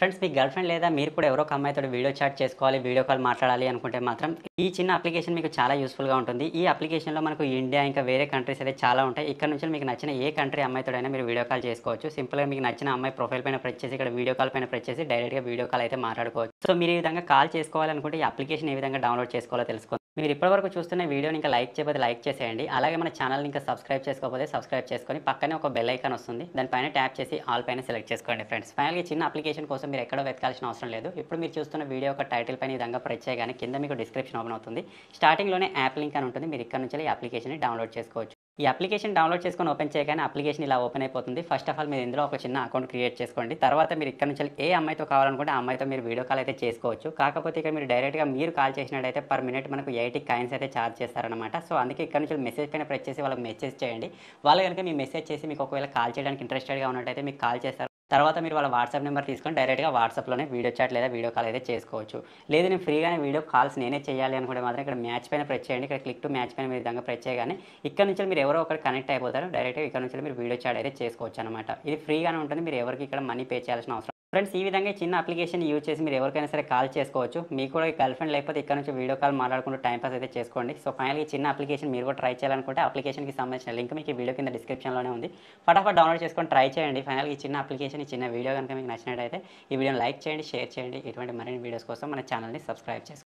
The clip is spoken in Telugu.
ఫ్రెండ్స్ మీ గర్ల్ ఫ్రెండ్ లేదా మీరు కూడా ఎవరో ఒక అమ్మాయితో వీడియో చాట్ చేసుకోవాలి వీడియో కాల్ మాట్లాడాలి అనుకుంటే మాత్రం ఈ చిన్న అప్లికేషన్ మీకు చాలా యూస్ఫుల్గా ఉంటుంది ఈ అప్లికేషన్లో మనకు ఇండియా ఇంకా వేరే కంట్రీస్ అయితే చాలా ఉంటాయి ఇక్కడ నుంచి మీకు నచ్చిన ఏ కంట్రీ అమ్మాయితోడైనా మీరు వీడియో కాల్ చేసుకోవచ్చు సింపుల్గా మీకు నచ్చిన అమ్మాయి ప్రొఫైల్ పైన ప్రెస్ చేసి ఇక్కడ వీడియో కాల్ పైన ప్రెస్ చేసి డైరెక్ట్గా వీడియో కాల్ అయితే మాట్లాడుకోవచ్చు సో మీరు ఈ విధంగా కాల్ చేసుకోవాలనుకుంటే ఈ అప్లికేషన్ ఏ విధంగా డౌన్లోడ్ చేసుకోవాలో తెలుసుకోండి మీరు ఇప్పటివరకు చూస్తున్న వీడియోని ఇంకా లైక్ చేయకపోతే లైక్ చేసేయండి అలాగే మన ఛానల్ని ఇంకా సబ్స్క్రైబ్ చేసుకోకపోతే సబ్స్క్రైబ్ చేసుకొని పక్కనే ఒక బెల్ ఐకాన్ వస్తుంది దానిపైన ట్యాప్ చేసి ఆల్ పైన సెలెక్ట్ చేసుకోండి ఫ్రెండ్స్ ఫైనల్గా చిన్న అప్లికేషన్ కోసం మీరు ఎక్కడో వెతకాల్సిన అవసరం లేదు ఇప్పుడు మీరు చూస్తున్న వీడియో ఒక టైటిల్ పైన ఈ విధంగా ప్రెస్ చేయగానే కింద మీకు డిస్క్రిప్షన్ ఓపెన్ అవుతుంది స్టార్టింగ్లోనే యాప్ లింక్ అని ఉంటుంది మీరు ఇక్కడ నుంచి ఈ అప్లికేషన్ని డౌన్లోడ్ చేసుకోవచ్చు ఈ అప్లికేషన్ డౌన్లోడ్ చేసుకొని ఓపెన్ చేయగానే అప్లికేషన్ ఇలా ఓపెన్ అయిపోతుంది ఫస్ట్ ఆఫ్ ఆల్ మీరు ఇందులో ఒక చిన్న అకౌంట్ క్రియేట్ చేసుకోండి తర్వాత మీరు ఇక్కడ నుంచి ఏ అమ్మాయితో కావాలనుకుంటే ఆ అమ్మాయితో మీరు వీడియో కాల్ అయితే చేసుకోవచ్చు కాకపోతే ఇక్కడ మీరు డైరెక్ట్గా మీరు కాల్ చేసినట్టయితే పర్ మినిట్ మనకు ఎయిటీ కాయిన్స్ అయితే ఛార్జ్ చేస్తారనమాట సో అందుకే ఇక్కడ నుంచి మెసేజ్ పైన ప్రెస్ చేసి వాళ్ళకి మెసేజ్ చేయండి వాళ్ళు కనుక మీ మెసేజ్ చేసి మీకు ఒకవేళ కాల్ చేయడానికి ఇంట్రెస్టెడ్గా ఉన్నట్టయితే మీకు కాల్ చేస్తారు తర్వాత మీరు వాళ్ళ వాట్సాప్ నెంబర్ తీసుకొని డైరెక్ట్గా వాట్సాప్లోనే వీడియో చాట్ లేదా వీడియో కాల్ అయితే చేసుకోవచ్చు లేదు నేను ఫ్రీగానే వీడియో కాల్స్ నేనే చేయాలి అనుకుంటే మాత్రం ఇక్కడ మ్యాచ్ పైన ప్రెస్ చేయండి ఇక్కడ క్లిక్ టు మ్యాచ్ పైన మీరు విధంగా ప్రెస్ చేయగానే ఇక్కడ నుంచి మీరు ఎవరో ఒకరు కనెక్ట్ అయిపోతారు డైరెక్ట్గా ఇక్కడ నుంచి మీరు వీడియో చాట్ అయితే చేసుకోవచ్చు అనమాట ఇది ఫ్రీగానే ఉంటుంది మీరు ఎవరికి ఇక్కడ మనీ పే చేయాల్సిన అవసరం ఫ్రెండ్స్ ఈ విధంగా ఈ చిన్న అప్లికేషన్ యూజ్ చేసి మీరు ఎవరికైనా సరే కాల్ చేసుకోవచ్చు మీకు కూడా గర్ల్ ఫ్రెండ్ లేకపోతే ఇక్కడ నుంచి వీడియో కాల్ మాట్లాడుకుంటూ టైం పాస్ అయితే చేసుకోండి సో ఫైనల్గా ఈ చిన్న అప్లికేషన్ మీరు కూడా ట్రై చేయాలనుకుంటే అప్లికేషన్కి సంబంధించిన లింక్ మీకు ఈ వీడియో కింద డిస్క్రిప్షన్లోనే ఉంది ఫటాఫట్ డౌన్లోడ్ చేసుకొని ట్రై చేయండి ఫైనల్గా ఈ చిన్న అప్లికేషన్ ఈ చిన్న వీడియో కనుక మీకు నచ్చినట్టయితే ఈ వీడియోని లైక్ చేయండి షేర్ చేయండి ఇటువంటి మరిన్ని వీడియోస్ కోసం మన ఛానల్ని సబ్స్క్రైబ్ చేసుకోండి